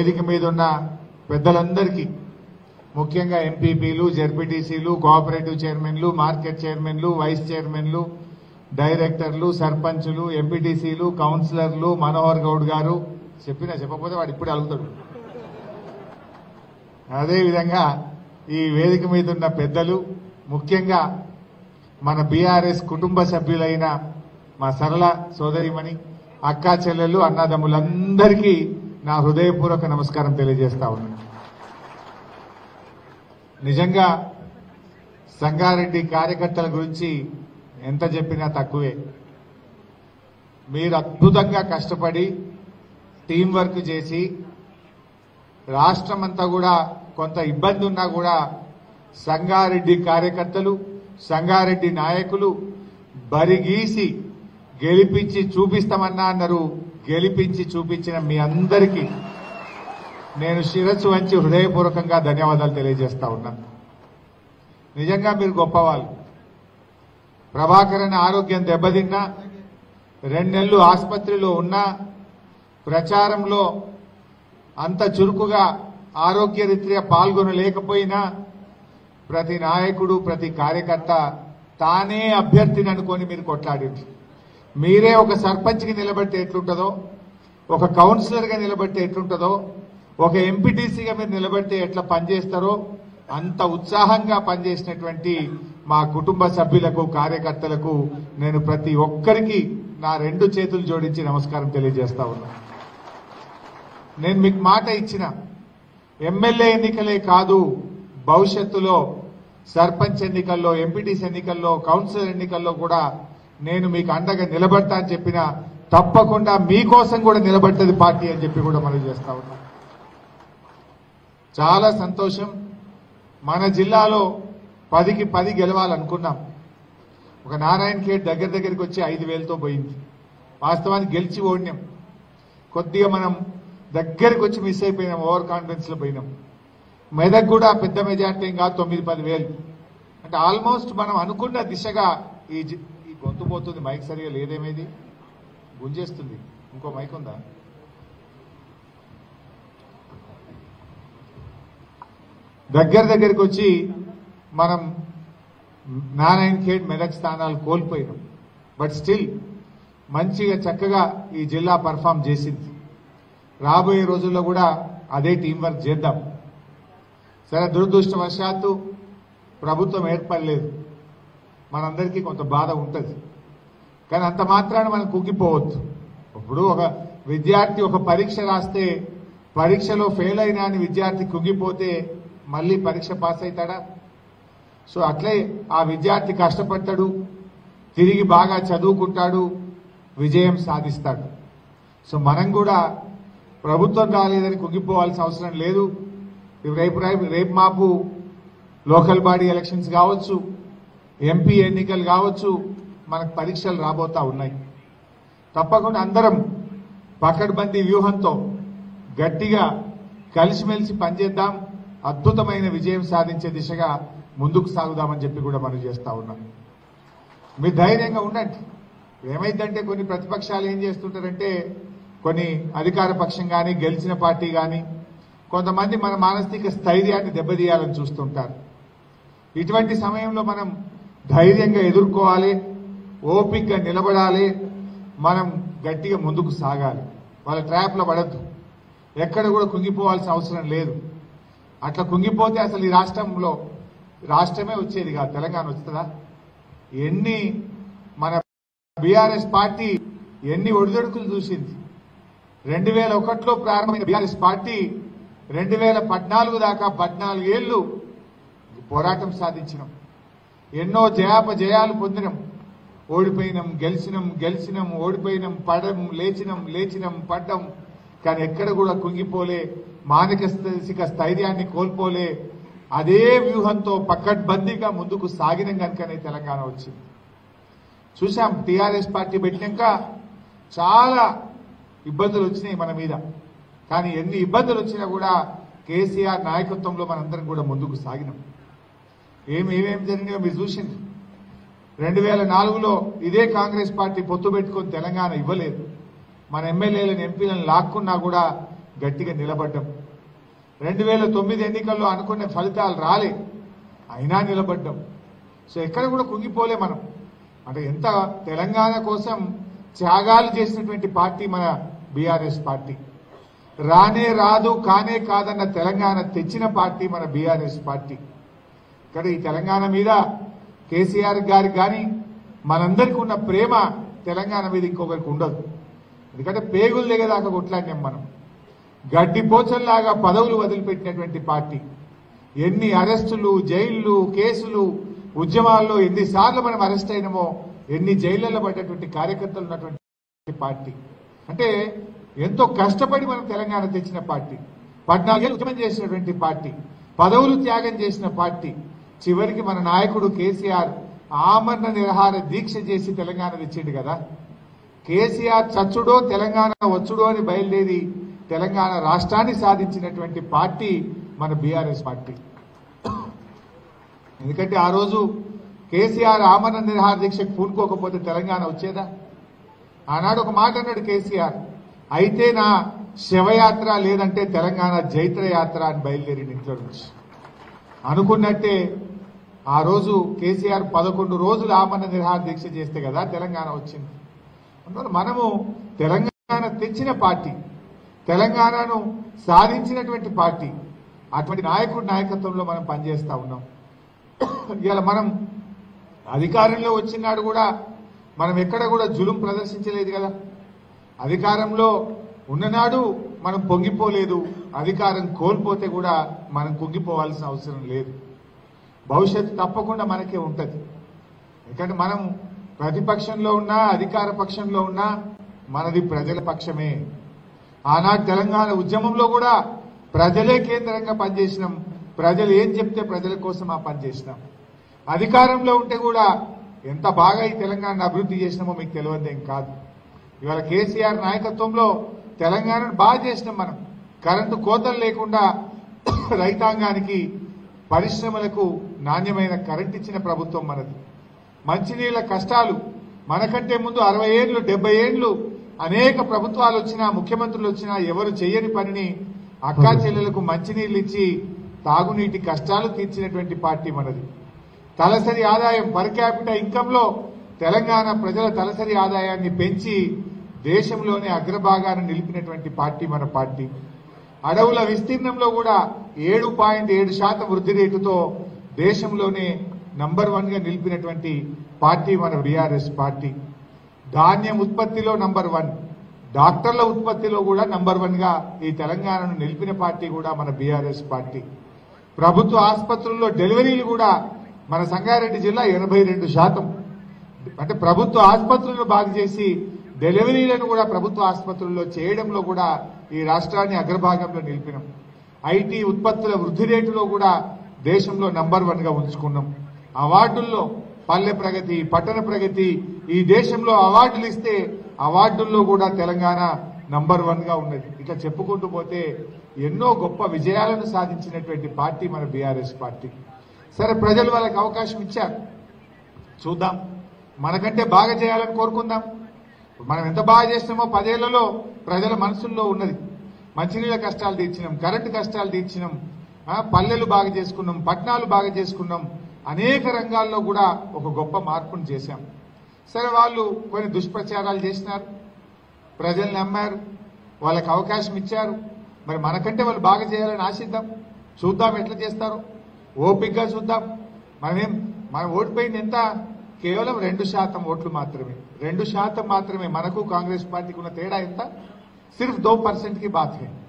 వేదిక మీద ఉన్న పెద్దలందరికీ ముఖ్యంగా ఎంపీపీలు జెడ్పీటీసీలు కోఆపరేటివ్ చైర్మన్లు మార్కెట్ చైర్మన్లు వైస్ చైర్మన్లు డైరెక్టర్లు సర్పంచులు ఎంపీటీసీలు కౌన్సిలర్లు మనోహర్ గౌడ్ గారు చెప్పినా చెప్పకపోతే వాడు ఇప్పుడే అలుగుతాడు అదేవిధంగా ఈ వేదిక మీద ఉన్న పెద్దలు ముఖ్యంగా మన బీఆర్ఎస్ కుటుంబ సభ్యులైన మా సరళ సోదరిమణి అక్కా చెల్లెలు అన్నదమ్ములందరికీ నా హృదయపూర్వక నమస్కారం తెలియజేస్తా ఉన్నాను నిజంగా సంగారెడ్డి కార్యకర్తల గురించి ఎంత చెప్పినా తక్కువే మీరు అద్భుతంగా కష్టపడి టీం వర్క్ చేసి రాష్ట్రం అంతా కూడా కొంత ఇబ్బంది ఉన్నా కూడా సంగారెడ్డి కార్యకర్తలు సంగారెడ్డి నాయకులు బరిగీసి గెలిపించి చూపిస్తామన్నా అన్నారు గెలిపించి చూపించిన మీ అందరికీ నేను శిరస్సు వంచి హృదయపూర్వకంగా ధన్యవాదాలు తెలియజేస్తా ఉన్నా నిజంగా మీరు గొప్పవాళ్ళు ప్రభాకరన్ ఆరోగ్యం దెబ్బతిన్నా రెండు నెలలు ఆసుపత్రిలో ఉన్నా ప్రచారంలో అంత చురుకుగా ఆరోగ్యరీత్యా పాల్గొనలేకపోయినా ప్రతి నాయకుడు ప్రతి కార్యకర్త తానే అభ్యర్థిని అనుకొని మీరు కొట్లాడింది మీరే ఒక సర్పంచ్కి నిలబెడితే ఎట్లుంటుందో ఒక కౌన్సిలర్గా నిలబెడితే ఎట్లుంటుందో ఒక ఎంపీటీసీగా మీరు నిలబెడితే ఎట్లా పనిచేస్తారో అంత ఉత్సాహంగా పనిచేసినటువంటి మా కుటుంబ సభ్యులకు కార్యకర్తలకు నేను ప్రతి ఒక్కరికి నా రెండు చేతులు జోడించి నమస్కారం తెలియజేస్తా ఉన్నా నేను మీకు మాట ఇచ్చిన ఎమ్మెల్యే ఎన్నికలే కాదు భవిష్యత్తులో సర్పంచ్ ఎన్నికల్లో ఎంపీటీసీ ఎన్నికల్లో కౌన్సిలర్ ఎన్నికల్లో కూడా నేను మీకు అండగా నిలబడతా అని చెప్పిన తప్పకుండా మీకోసం కూడా నిలబడ్డది పార్టీ అని చెప్పి కూడా మనం చేస్తా ఉన్నాం చాలా సంతోషం మన జిల్లాలో పదికి పది గెలవాలనుకున్నాం ఒక నారాయణ ఖేడ్ దగ్గర దగ్గరికి వచ్చి ఐదు వేలతో పోయింది వాస్తవానికి గెలిచి ఓడినాం కొద్దిగా మనం దగ్గరికి వచ్చి మిస్ అయిపోయినాం ఓవర్ కాన్ఫిడెన్స్ లో పోయినాం మెదక్ కూడా పెద్ద మెజార్టీ ఏం కాదు తొమ్మిది పది వేలు అంటే ఆల్మోస్ట్ మనం అనుకున్న దిశగా ఈ జి- ఈ గొంతు పోతుంది మైక్ సరిగా లేదేమేది గుంజేస్తుంది ఇంకో మైక్ ఉందా దగ్గర దగ్గరికి వచ్చి మనం నారాయణ ఖేడ్ మెదక్ స్థానాలు కోల్పోయినాం బట్ స్టిల్ మంచిగా చక్కగా ఈ జిల్లా పర్ఫామ్ చేసింది రాబోయే రోజుల్లో కూడా అదే టీం వర్క్ చేద్దాం సరే దురదృష్టవశాత్తు ప్రభుత్వం ఏర్పడలేదు మనందరికీ కొంత బాధ ఉంటుంది కానీ అంత మాత్రాన మనం కుగ్గిపోవద్దు ఇప్పుడు ఒక విద్యార్థి ఒక పరీక్ష రాస్తే పరీక్షలో ఫెయిల్ అయినా అని విద్యార్థి కుంగిపోతే మళ్ళీ పరీక్ష పాస్ అవుతాడా సో అట్లే ఆ విద్యార్థి కష్టపడతాడు తిరిగి బాగా చదువుకుంటాడు విజయం సాధిస్తాడు సో మనం కూడా ప్రభుత్వం రాలేదని కుంగిపోవాల్సిన అవసరం లేదు రేపు రేపు రేపు మాపు లోకల్ బాడీ ఎలక్షన్స్ కావచ్చు ఎంపీ ఎన్నికలు కావచ్చు మనకు పరీక్షలు రాబోతా ఉన్నాయి తప్పకుండా అందరం పకడ్బందీ వ్యూహంతో గట్టిగా కలిసిమెలిసి పనిచేద్దాం అద్భుతమైన విజయం సాధించే దిశగా ముందుకు సాగుదామని చెప్పి కూడా మనం చేస్తా ఉన్నాం మీరు ధైర్యంగా ఉండండి ఏమైందంటే కొన్ని ప్రతిపక్షాలు ఏం చేస్తుంటారంటే కొన్ని అధికార పక్షం కానీ గెలిచిన పార్టీ కానీ కొంతమంది మన మానసిక స్థైర్యాన్ని దెబ్బతీయాలని చూస్తుంటారు ఇటువంటి సమయంలో మనం ధైర్యంగా ఎదుర్కోవాలి ఓపికగా నిలబడాలి మనం గట్టిగా ముందుకు సాగాలి వాళ్ళ ట్రాప్లో పడద్దు ఎక్కడ కూడా కుంగిపోవాల్సిన అవసరం లేదు అట్లా కుంగిపోతే అసలు ఈ రాష్ట్రంలో రాష్ట్రమే వచ్చేది కాదు తెలంగాణ వస్తుందా ఎన్ని మన బీఆర్ఎస్ పార్టీ ఎన్ని ఒడిదొడుకులు చూసింది రెండు వేల ఒకటిలో ప్రారంభమైన బీఆర్ఎస్ పార్టీ రెండు వేల పద్నాలుగు దాకా పద్నాలుగు ఏళ్లు పోరాటం సాధించినాం ఎన్నో జయాపజయాలు పొందినాం ఓడిపోయినాం గెలిచినాం గెలిచినాం ఓడిపోయినాం పడం లేచినాం లేచినాం పడ్డం కానీ ఎక్కడ కూడా కుంగిపోలే మానసిక స్థైర్యాన్ని కోల్పోలే అదే వ్యూహంతో పక్కడ్బందీగా ముందుకు సాగినం కనుకనే తెలంగాణ వచ్చింది చూసాం టీఆర్ఎస్ పార్టీ పెట్టినాక చాలా ఇబ్బందులు వచ్చినాయి మన మీద కానీ ఎన్ని ఇబ్బందులు వచ్చినా కూడా కేసీఆర్ నాయకత్వంలో మనందరం కూడా ముందుకు సాగినాం ఏమి ఏమేమి జరిగినాయో మీరు చూసింది రెండు వేల నాలుగులో ఇదే కాంగ్రెస్ పార్టీ పొత్తు పెట్టుకొని తెలంగాణ ఇవ్వలేదు మన ఎమ్మెల్యేలను ఎంపీలను లాక్కున్నా కూడా గట్టిగా నిలబడ్డం రెండు వేల తొమ్మిది ఎన్నికల్లో అనుకున్న ఫలితాలు రాలే అయినా నిలబడ్డం సో ఎక్కడ కూడా కుంగిపోలే మనం అంటే ఎంత తెలంగాణ కోసం త్యాగాలు చేసినటువంటి పార్టీ మన బీఆర్ఎస్ పార్టీ రానే రాదు కానే కాదన్న తెలంగాణ తెచ్చిన పార్టీ మన బీఆర్ఎస్ పార్టీ ఇక్కడ ఈ తెలంగాణ మీద కేసీఆర్ గారికి కానీ మనందరికీ ఉన్న ప్రేమ తెలంగాణ మీద ఇంకొకరికి ఉండదు ఎందుకంటే పేగులు దిగదాకా కొట్లాడినాం మనం గడ్డిపోచల్లాగా పదవులు వదిలిపెట్టినటువంటి పార్టీ ఎన్ని అరెస్టులు జైళ్లు కేసులు ఉద్యమాల్లో ఎన్నిసార్లు మనం అరెస్ట్ అయినామో ఎన్ని జైళ్లలో పడ్డటువంటి కార్యకర్తలు ఉన్నటువంటి పార్టీ అంటే ఎంతో కష్టపడి మనం తెలంగాణ తెచ్చిన పార్టీ పద్నాలుగేళ్ళు ఉద్యమం చేసినటువంటి పార్టీ పదవులు త్యాగం చేసిన పార్టీ చివరికి మన నాయకుడు కేసీఆర్ ఆమరణ నిరహార దీక్ష చేసి తెలంగాణ తెచ్చిండు కదా కేసీఆర్ చచ్చుడో తెలంగాణ వచ్చుడో అని బయలుదేరి తెలంగాణ రాష్ట్రాన్ని సాధించినటువంటి పార్టీ మన బీఆర్ఎస్ పార్టీ ఎందుకంటే ఆ రోజు కేసీఆర్ ఆమరణ నిరహార దీక్షకు పూనుకోకపోతే తెలంగాణ వచ్చేదా ఆనాడు ఒక మాట అన్నాడు కేసీఆర్ అయితే నా శవయాత్ర లేదంటే తెలంగాణ జైత్ర యాత్ర అని బయలుదేరి ఇంట్లో నుంచి అనుకున్నట్టే ఆ రోజు కేసీఆర్ పదకొండు రోజులు ఆమరణ నిరహార దీక్ష చేస్తే కదా తెలంగాణ వచ్చింది అందువల్ల మనము తెలంగాణ తెచ్చిన పార్టీ తెలంగాణను సాధించినటువంటి పార్టీ అటువంటి నాయకుడి నాయకత్వంలో మనం పనిచేస్తా ఉన్నాం ఇవాళ మనం అధికారంలో వచ్చినాడు కూడా మనం ఎక్కడ కూడా జులుం ప్రదర్శించలేదు కదా అధికారంలో ఉన్ననాడు మనం పొంగిపోలేదు అధికారం కోల్పోతే కూడా మనం కుంగిపోవాల్సిన అవసరం లేదు భవిష్యత్తు తప్పకుండా మనకే ఉంటది ఎందుకంటే మనం ప్రతిపక్షంలో ఉన్నా అధికార పక్షంలో ఉన్నా మనది ప్రజల పక్షమే ఆనాడు తెలంగాణ ఉద్యమంలో కూడా ప్రజలే కేంద్రంగా పనిచేసినాం ప్రజలు ఏం చెప్తే ప్రజల కోసం ఆ పనిచేసినాం అధికారంలో ఉంటే కూడా ఎంత బాగా ఈ తెలంగాణ అభివృద్ధి చేసినామో మీకు తెలియదేం కాదు ఇవాళ కేసీఆర్ నాయకత్వంలో తెలంగాణను బాగా చేసినాం మనం కరెంటు కోతలు లేకుండా రైతాంగానికి పరిశ్రమలకు నాణ్యమైన కరెంట్ ఇచ్చిన ప్రభుత్వం మనది మంచినీళ్ళ కష్టాలు మనకంటే ముందు అరవై ఏళ్ళు డెబ్బై ఏళ్ళు అనేక ప్రభుత్వాలు వచ్చినా ముఖ్యమంత్రులు వచ్చినా ఎవరు చేయని పనిని అక్కా చెల్లెలకు మంచినీళ్ళు ఇచ్చి తాగునీటి కష్టాలు తీర్చినటువంటి పార్టీ మనది తలసరి ఆదాయం పర్ క్యాపిటల్ ఇన్కమ్ లో తెలంగాణ ప్రజల తలసరి ఆదాయాన్ని పెంచి దేశంలోనే అగ్రభాగాన నిలిపినటువంటి పార్టీ మన పార్టీ అడవుల విస్తీర్ణంలో కూడా ఏడు పాయింట్ ఏడు శాతం వృద్ధి రేటుతో దేశంలోనే నంబర్ వన్ గా నిలిపినటువంటి పార్టీ మన బీఆర్ఎస్ పార్టీ ధాన్యం ఉత్పత్తిలో నంబర్ వన్ డాక్టర్ల ఉత్పత్తిలో కూడా నంబర్ వన్ గా ఈ తెలంగాణను నిలిపిన పార్టీ కూడా మన బీఆర్ఎస్ పార్టీ ప్రభుత్వ ఆసుపత్రుల్లో డెలివరీలు కూడా మన సంగారెడ్డి జిల్లా ఎనభై రెండు శాతం అంటే ప్రభుత్వ ఆసుపత్రులను బాగు చేసి డెలివరీలను కూడా ప్రభుత్వ ఆసుపత్రుల్లో చేయడంలో కూడా ఈ రాష్ట్రాన్ని అగ్రభాగంలో నిలిపినాం ఐటీ ఉత్పత్తుల వృద్ధి రేటులో కూడా దేశంలో నంబర్ వన్ గా ఉంచుకున్నాం అవార్డుల్లో పల్లె ప్రగతి పట్టణ ప్రగతి ఈ దేశంలో అవార్డులు ఇస్తే అవార్డుల్లో కూడా తెలంగాణ నంబర్ వన్ గా ఉన్నది ఇట్లా చెప్పుకుంటూ పోతే ఎన్నో గొప్ప విజయాలను సాధించినటువంటి పార్టీ మన బీఆర్ఎస్ పార్టీ సరే ప్రజలు వాళ్ళకి అవకాశం ఇచ్చారు చూద్దాం మనకంటే బాగా చేయాలని కోరుకుందాం మనం ఎంత బాగా చేస్తామో పదేళ్లలో ప్రజల మనసుల్లో ఉన్నది మంచినీళ్ళ కష్టాలు తీర్చినాం కరెంటు కష్టాలు తీర్చినాం ఆ, పల్లెలు బాగా చేసుకున్నాం పట్టణాలు బాగా చేసుకున్నాం అనేక రంగాల్లో కూడా ఒక గొప్ప మార్పును చేశాం సరే వాళ్ళు కొన్ని దుష్ప్రచారాలు చేసినారు ప్రజలు నమ్మారు వాళ్ళకి అవకాశం ఇచ్చారు మరి మనకంటే వాళ్ళు బాగా చేయాలని ఆశిద్దాం చూద్దాం ఎట్లా చేస్తారు ఓపికగా చూద్దాం మనమేం మనం ఓడిపోయింది ఎంత కేవలం రెండు శాతం ఓట్లు మాత్రమే రెండు శాతం మాత్రమే మనకు కాంగ్రెస్ పార్టీకి ఉన్న తేడా ఎంత సిర్ఫ్ దో పర్సెంట్ కి బాత్ హై